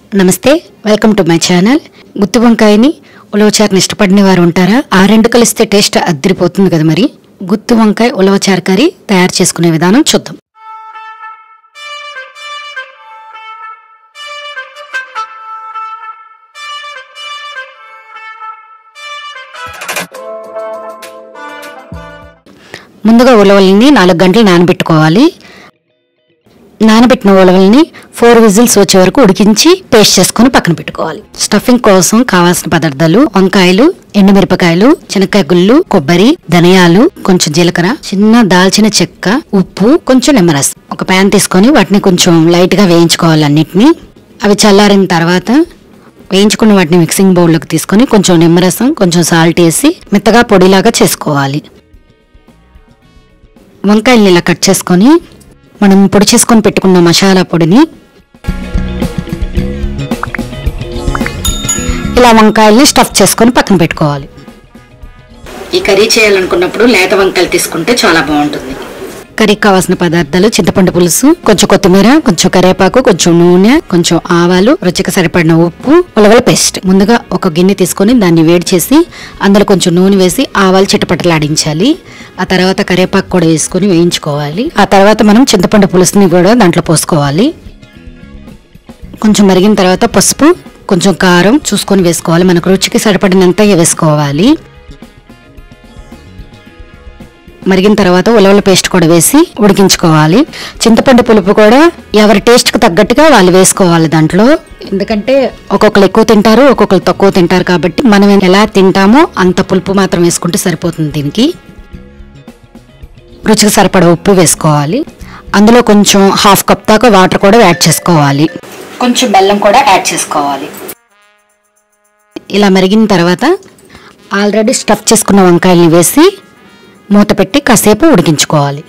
నమస్తే welcome to my channel గుత్తి వంకాయని ఉలవచారుని ఇష్టపడిన వారు ఉంటారా ఆ రెండు కలిస్తే టేస్ట్ అద్దరిపోతుంది కదా మరి గుత్తి వంకాయ ఉలవచారు కర్రీ తయారు చేసుకునే విధానం చూద్దాం ముందుగా ఉలవల్ని నాలుగు గంటలు నానబెట్టుకోవాలి నానబెట్టిన ఉలవల్ని ఫోర్ విజిల్స్ వచ్చే వరకు ఉడికించి పేస్ట్ చేసుకొని పక్కన పెట్టుకోవాలి స్టఫింగ్ కోసం కావాల్సిన పదార్థాలు వంకాయలు ఎండుమిరపకాయలు శనక్కాయ గుళ్ళు కొబ్బరి ధనియాలు కొంచెం జీలకర్ర చిన్న దాల్చిన చెక్క ఉప్పు కొంచెం నిమ్మరసం ఒక ప్యాన్ తీసుకొని వాటిని కొంచెం లైట్ గా వేయించుకోవాలి అన్నిటిని అవి చల్లారిన తర్వాత వేయించుకున్న వాటిని మిక్సింగ్ బౌల్లోకి తీసుకొని కొంచెం నిమ్మరసం కొంచెం సాల్ట్ వేసి మెత్తగా పొడిలాగా చేసుకోవాలి వంకాయల్ని ఇలా కట్ చేసుకొని మనం పొడి చేసుకొని పెట్టుకున్న మసాలా పొడిని ఇలా వంకాయల్ని స్టఫ్ చేసుకొని పక్కన పెట్టుకోవాలి ఈ కర్రీ చేయాలనుకున్నప్పుడు లేత వంకాయలు తీసుకుంటే చాలా బాగుంటుంది కర్రీకి కావాల్సిన పదార్థాలు చింతపండు పులుసు కొంచెం కొత్తిమీర కొంచెం కరివేపాకు కొంచెం నూనె కొంచెం ఆవాలు రుచికి సరిపడిన ఉప్పు ఉలవల పేస్ట్ ముందుగా ఒక గిన్నె తీసుకొని దాన్ని వేడి చేసి అందులో కొంచెం నూనె వేసి ఆవాలు చిటపటలాడించాలి ఆ తర్వాత కరివేపాకు కూడా వేసుకొని వేయించుకోవాలి ఆ తర్వాత మనం చింతపండు పులుసుని కూడా దాంట్లో పోసుకోవాలి కొంచెం మరిగిన తర్వాత పసుపు కొంచెం కారం చూసుకొని వేసుకోవాలి మనకు రుచికి సరిపడినంత వేసుకోవాలి మరిగిన తర్వాత ఉలవల పేస్ట్ కూడా వేసి ఉడికించుకోవాలి చింతపండు పులుపు కూడా ఎవరి టేస్ట్కి తగ్గట్టుగా వాళ్ళు వేసుకోవాలి దాంట్లో ఎందుకంటే ఒక్కొక్కరు ఎక్కువ తింటారు ఒక్కొక్కరు తక్కువ తింటారు కాబట్టి మనం ఎలా తింటామో అంత పులుపు మాత్రం వేసుకుంటే సరిపోతుంది దీనికి రుచికి సరిపడ ఉప్పు వేసుకోవాలి అందులో కొంచెం హాఫ్ కప్ దాకా వాటర్ కూడా యాడ్ చేసుకోవాలి కొంచెం బెల్లం కూడా యాడ్ చేసుకోవాలి ఇలా మరిగిన తర్వాత ఆల్రెడీ స్టఫ్ చేసుకున్న వంకాయల్ని వేసి మూత పెట్టి కాసేపు ఉడికించుకోవాలి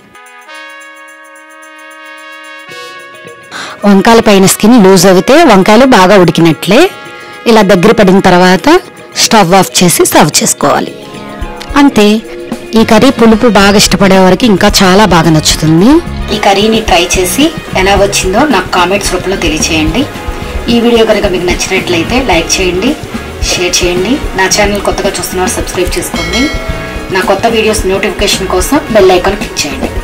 వంకాయల పైన స్కిన్ లూజ్ అయితే వంకాయలు బాగా ఉడికినట్లే ఇలా దగ్గర పడిన తర్వాత స్టవ్ ఆఫ్ చేసి సర్వ్ చేసుకోవాలి అంతే ఈ కర్రీ పులుపు బాగా ఇష్టపడే వారికి ఇంకా చాలా బాగా నచ్చుతుంది ఈ కర్రీని ట్రై చేసి ఎలా వచ్చిందో నాకు కామెంట్స్ రూపంలో తెలియచేయండి ఈ వీడియో కనుక మీకు నచ్చినట్లయితే లైక్ చేయండి షేర్ చేయండి నా ఛానల్ కొత్తగా చూస్తున్నారు సబ్స్క్రైబ్ చేసుకోండి నా కొత్త వీడియోస్ నోటిఫికేషన్ కోసం బెల్ ఐకాన్ క్లిక్ చేయండి